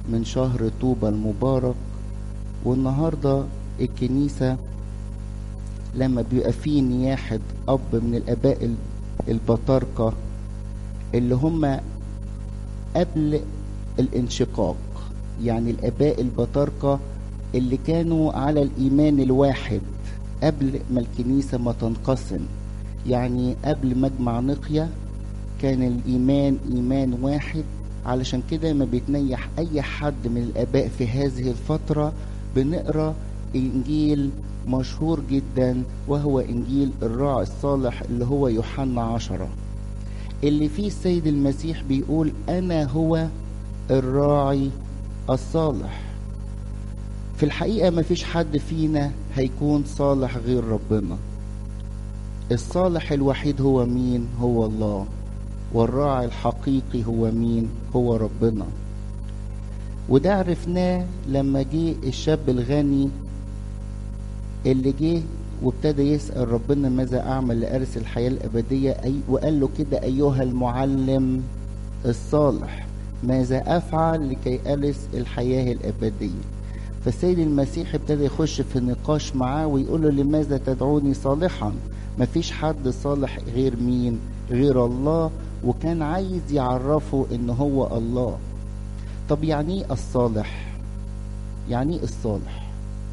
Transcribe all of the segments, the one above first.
من شهر طوبى المبارك والنهاردة الكنيسة لما بيبقى فيه نياحة أب من الآباء البطاركة اللي هم قبل الانشقاق يعني الآباء البطاركة اللي كانوا على الإيمان الواحد قبل ما الكنيسة ما تنقسم يعني قبل مجمع نقية كان الإيمان إيمان واحد علشان كده ما بيتنيح أي حد من الآباء في هذه الفترة بنقرأ إنجيل مشهور جدا وهو إنجيل الراعي الصالح اللي هو يوحنا عشرة اللي فيه السيد المسيح بيقول أنا هو الراعي الصالح في الحقيقة ما فيش حد فينا هيكون صالح غير ربنا الصالح الوحيد هو مين هو الله والراعي الحقيقي هو مين هو ربنا وده عرفناه لما جه الشاب الغني اللي جه وابتدى يسأل ربنا ماذا أعمل لأرث الحياة الأبدية أي وقال له كده أيها المعلم الصالح ماذا أفعل لكي أرث الحياة الأبدية فالسيد المسيح ابتدى يخش في نقاش معاه ويقول له لماذا تدعوني صالحا مفيش حد صالح غير مين غير الله وكان عايز يعرفه ان هو الله طب يعني ايه الصالح يعني ايه الصالح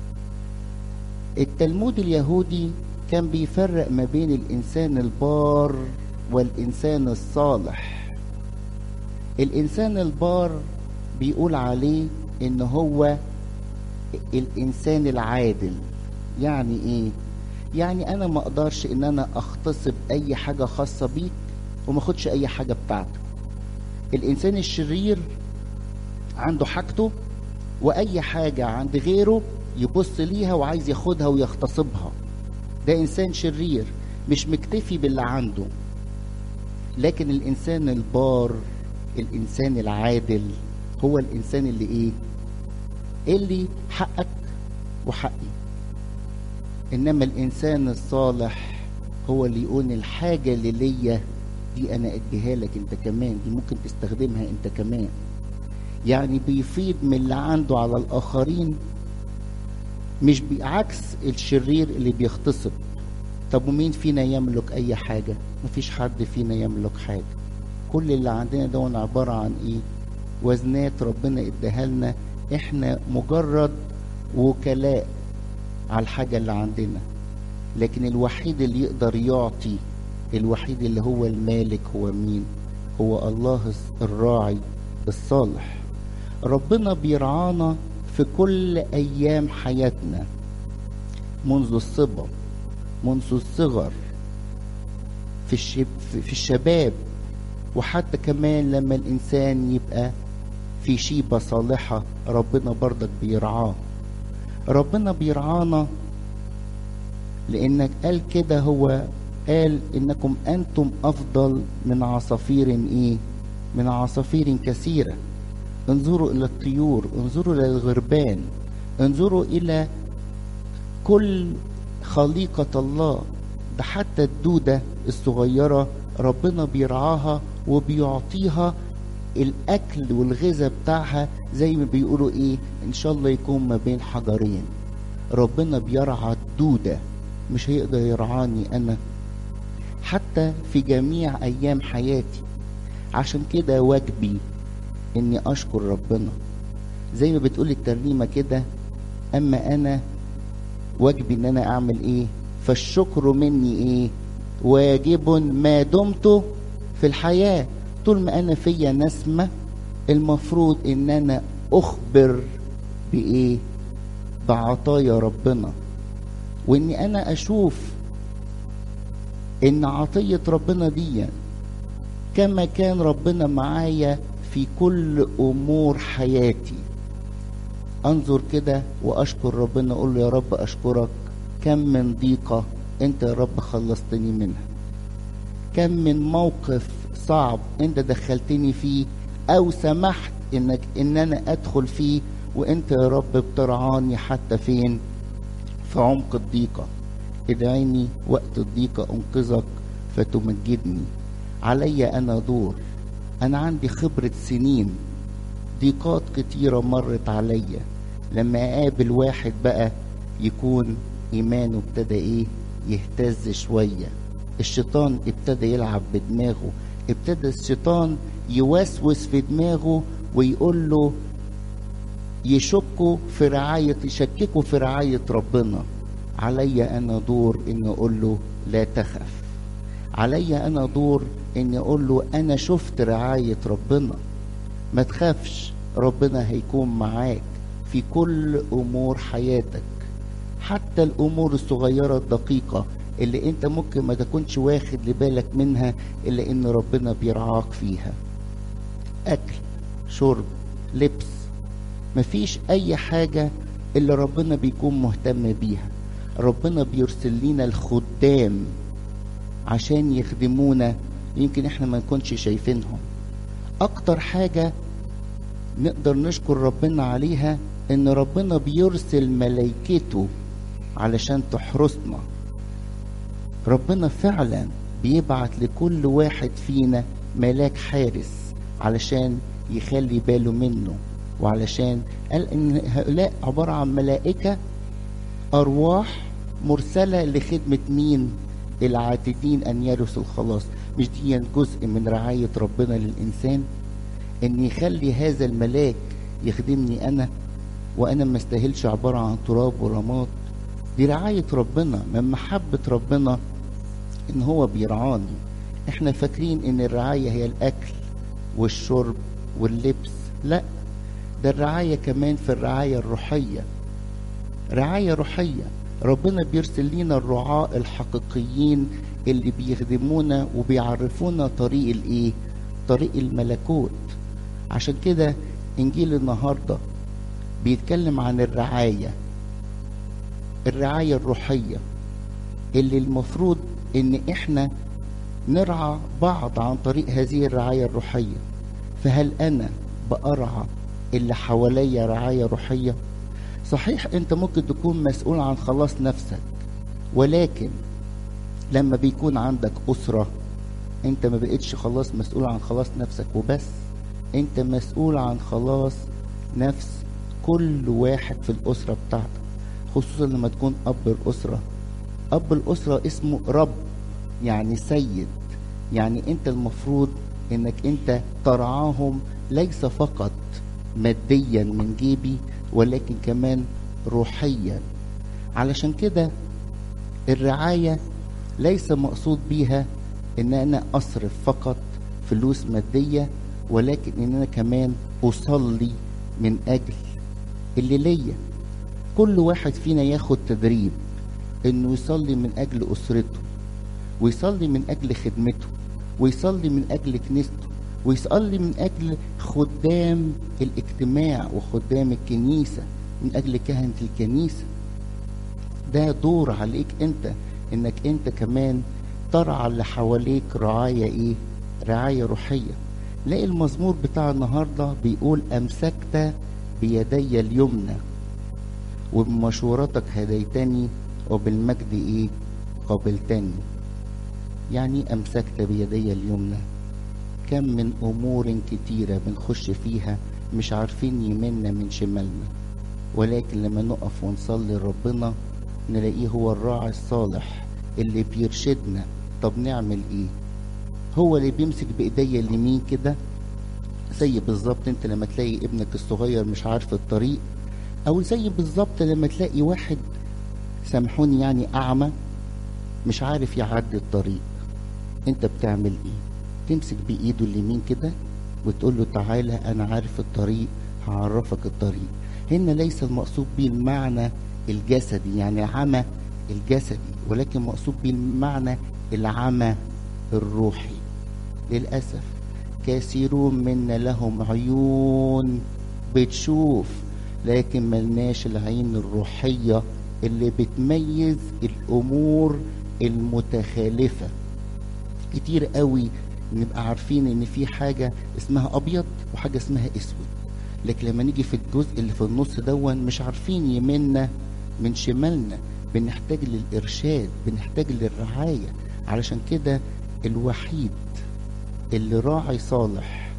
التلمود اليهودي كان بيفرق ما بين الانسان البار والانسان الصالح الانسان البار بيقول عليه ان هو الانسان العادل يعني ايه يعني انا ما اقدرش ان انا اغتصب اي حاجه خاصه بيك وما اخدش اي حاجه بتاعتك الانسان الشرير عنده حاجته واي حاجه عند غيره يبص ليها وعايز ياخدها ويغتصبها ده انسان شرير مش مكتفي باللي عنده لكن الانسان البار الانسان العادل هو الانسان اللي ايه اللي حقك وحقي انما الانسان الصالح هو اللي يقول الحاجه اللي ليا دي انا اديها لك انت كمان دي ممكن تستخدمها انت كمان يعني بيفيض من اللي عنده على الاخرين مش بعكس الشرير اللي بيغتصب طب ومين فينا يملك اي حاجه مفيش حد فينا يملك حاجه كل اللي عندنا ده عباره عن ايه وزنات ربنا اداها لنا احنا مجرد وكلاء على الحاجه اللي عندنا لكن الوحيد اللي يقدر يعطي الوحيد اللي هو المالك هو مين هو الله الراعي الصالح ربنا بيرعانا في كل ايام حياتنا منذ الصبا منذ الصغر في الشب في الشباب وحتى كمان لما الانسان يبقى في شيبه صالحه ربنا برضك بيرعاه ربنا بيرعانا لانك قال كده هو قال انكم انتم افضل من عصافير ايه من عصافير كثيره انظروا الى الطيور انظروا الى الغربان انظروا الى كل خليقه الله ده حتى الدوده الصغيره ربنا بيرعاها وبيعطيها الاكل والغذاء بتاعها زي ما بيقولوا ايه ان شاء الله يكون ما بين حجرين ربنا بيرعى الدوده مش هيقدر يرعاني انا حتى في جميع ايام حياتي عشان كده واجبي اني اشكر ربنا زي ما بتقول الترنيمه كده اما انا واجبي ان انا اعمل ايه فالشكر مني ايه واجب ما دمت في الحياه طول ما انا فيا نسمه المفروض ان انا اخبر بايه بعطايا ربنا واني انا اشوف ان عطيه ربنا دي كما كان ربنا معايا في كل امور حياتي انظر كده واشكر ربنا اقول له يا رب اشكرك كم من ضيقه انت يا رب خلصتني منها كم من موقف صعب انت دخلتني فيه او سمحت انك ان انا ادخل فيه وانت يا رب بترعاني حتى فين في عمق الضيقه ادعيني وقت الضيقه انقذك فتمجدني علي انا دور انا عندي خبره سنين ضيقات كتيرة مرت عليا لما اقابل واحد بقى يكون ايمانه ابتدى ايه يهتز شوية الشيطان ابتدى يلعب بدماغه ابتدى الشيطان يوسوس في دماغه ويقول له يشكوا في رعاية يشككوا في رعاية ربنا علي أنا دور إن أقول له لا تخف علي أنا دور إن أقول له أنا شفت رعاية ربنا ما تخافش ربنا هيكون معاك في كل أمور حياتك حتى الأمور الصغيرة الدقيقة اللي انت ممكن ما تكونش واخد لبالك منها الا ان ربنا بيرعاك فيها اكل شرب لبس مفيش اي حاجة اللي ربنا بيكون مهتم بيها ربنا بيرسل لنا الخدام عشان يخدمونا يمكن احنا ما نكونش شايفينهم اكتر حاجة نقدر نشكر ربنا عليها ان ربنا بيرسل ملايكته علشان تحرسنا ربنا فعلا بيبعت لكل واحد فينا ملاك حارس علشان يخلي باله منه وعلشان قال ان هؤلاء عبارة عن ملائكة ارواح مرسلة لخدمة مين العاتدين ان يرثوا الخلاص مش دي جزء من رعاية ربنا للانسان ان يخلي هذا الملاك يخدمني انا وانا ما استاهلش عبارة عن تراب ورماد دي رعاية ربنا من محبة ربنا ان هو بيرعاني احنا فاكرين ان الرعاية هي الاكل والشرب واللبس لا ده الرعاية كمان في الرعاية الروحية رعاية روحية ربنا بيرسل لنا الرعاة الحقيقيين اللي بيخدمونا وبيعرفونا طريق الايه طريق الملكوت عشان كده انجيل النهارده بيتكلم عن الرعايه الرعايه الروحيه اللي المفروض ان احنا نرعى بعض عن طريق هذه الرعايه الروحيه فهل انا بارعى اللي حواليا رعايه روحيه صحيح انت ممكن تكون مسؤول عن خلاص نفسك ولكن لما بيكون عندك اسره انت ما بقتش خلاص مسؤول عن خلاص نفسك وبس انت مسؤول عن خلاص نفس كل واحد في الاسره بتاعتك خصوصا لما تكون اب الاسره اب الاسره اسمه رب يعني سيد يعني انت المفروض انك انت ترعاهم ليس فقط ماديا من جيبي ولكن كمان روحيا علشان كده الرعايه ليس مقصود بيها ان انا اصرف فقط فلوس ماديه ولكن ان انا كمان اصلي من اجل اللي ليا كل واحد فينا ياخد تدريب انه يصلي من اجل اسرته ويصلي من اجل خدمته ويصلي من اجل كنيسته ويصلي من اجل خدام الاجتماع وخدام الكنيسه من اجل كهنه الكنيسه ده دور عليك انت انك انت كمان ترعى اللي حواليك رعايه ايه رعايه روحيه لاقي المزمور بتاع النهارده بيقول امسكت بيدي اليمنى وبمشورتك هديتني وبالمجد ايه قبلتني يعني امسكت بيدي اليمنى كم من امور كتيره بنخش فيها مش عارفين يمنا من شمالنا ولكن لما نقف ونصلي لربنا نلاقيه هو الراعي الصالح اللي بيرشدنا طب نعمل ايه هو اللي بيمسك بايديا اليمين كده زي بالظبط انت لما تلاقي ابنك الصغير مش عارف الطريق او زي بالظبط لما تلاقي واحد سامحوني يعني اعمى مش عارف يعدي الطريق انت بتعمل ايه تمسك بايده اليمين كده وتقول له تعالى انا عارف الطريق هعرفك الطريق هنا ليس المقصود به المعنى الجسدي يعني عمى الجسدي ولكن مقصود به المعنى العمى الروحي للأسف كثيرون منا لهم عيون بتشوف لكن ملناش العين الروحية اللي بتميز الأمور المتخالفة كتير قوي نبقى عارفين ان في حاجة اسمها ابيض وحاجة اسمها اسود لكن لما نيجي في الجزء اللي في النص دون مش عارفين يمنا من شمالنا بنحتاج للإرشاد بنحتاج للرعاية علشان كده الوحيد اللي راعي صالح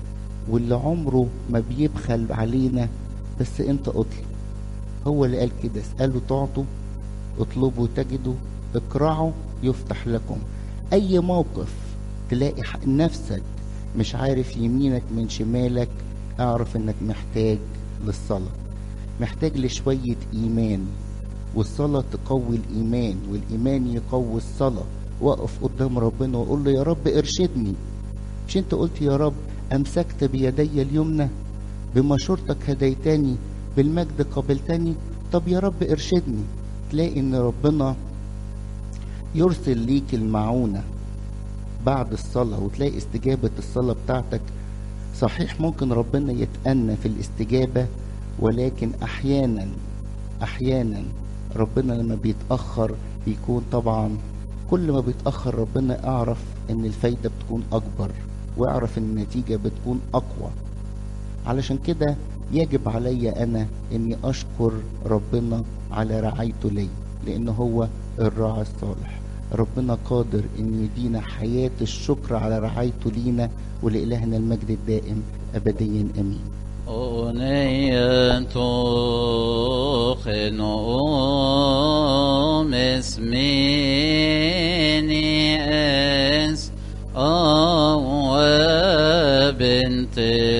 واللي عمره ما بيبخل علينا بس انت اطلب هو اللي قال كده اسألوا تعطوا اطلبوا تجدوا اقرعوا يفتح لكم اي موقف تلاقي نفسك مش عارف يمينك من شمالك اعرف انك محتاج للصلاة محتاج لشوية ايمان والصلاة تقوي الايمان والايمان يقوي الصلاة وقف قدام ربنا وقول له يا رب ارشدني مش انت قلت يا رب امسكت بيدي اليمنى بمشورتك هديتني بالمجد قبلتني طب يا رب ارشدني تلاقي ان ربنا يرسل ليك المعونة بعد الصلاة وتلاقي استجابة الصلاة بتاعتك صحيح ممكن ربنا يتأنى في الاستجابة ولكن أحيانا أحيانا ربنا لما بيتأخر بيكون طبعا كل ما بيتأخر ربنا أعرف إن الفايدة بتكون أكبر وأعرف إن النتيجة بتكون أقوى علشان كده يجب علي أنا إني أشكر ربنا على رعايته لي لأن هو الراعي الصالح ربنا قادر إن يدينا حياة الشكر على رعايته لينا ولإلهنا المجد الدائم أبديا أمين أغنية خنوم اسميني اس أو بنت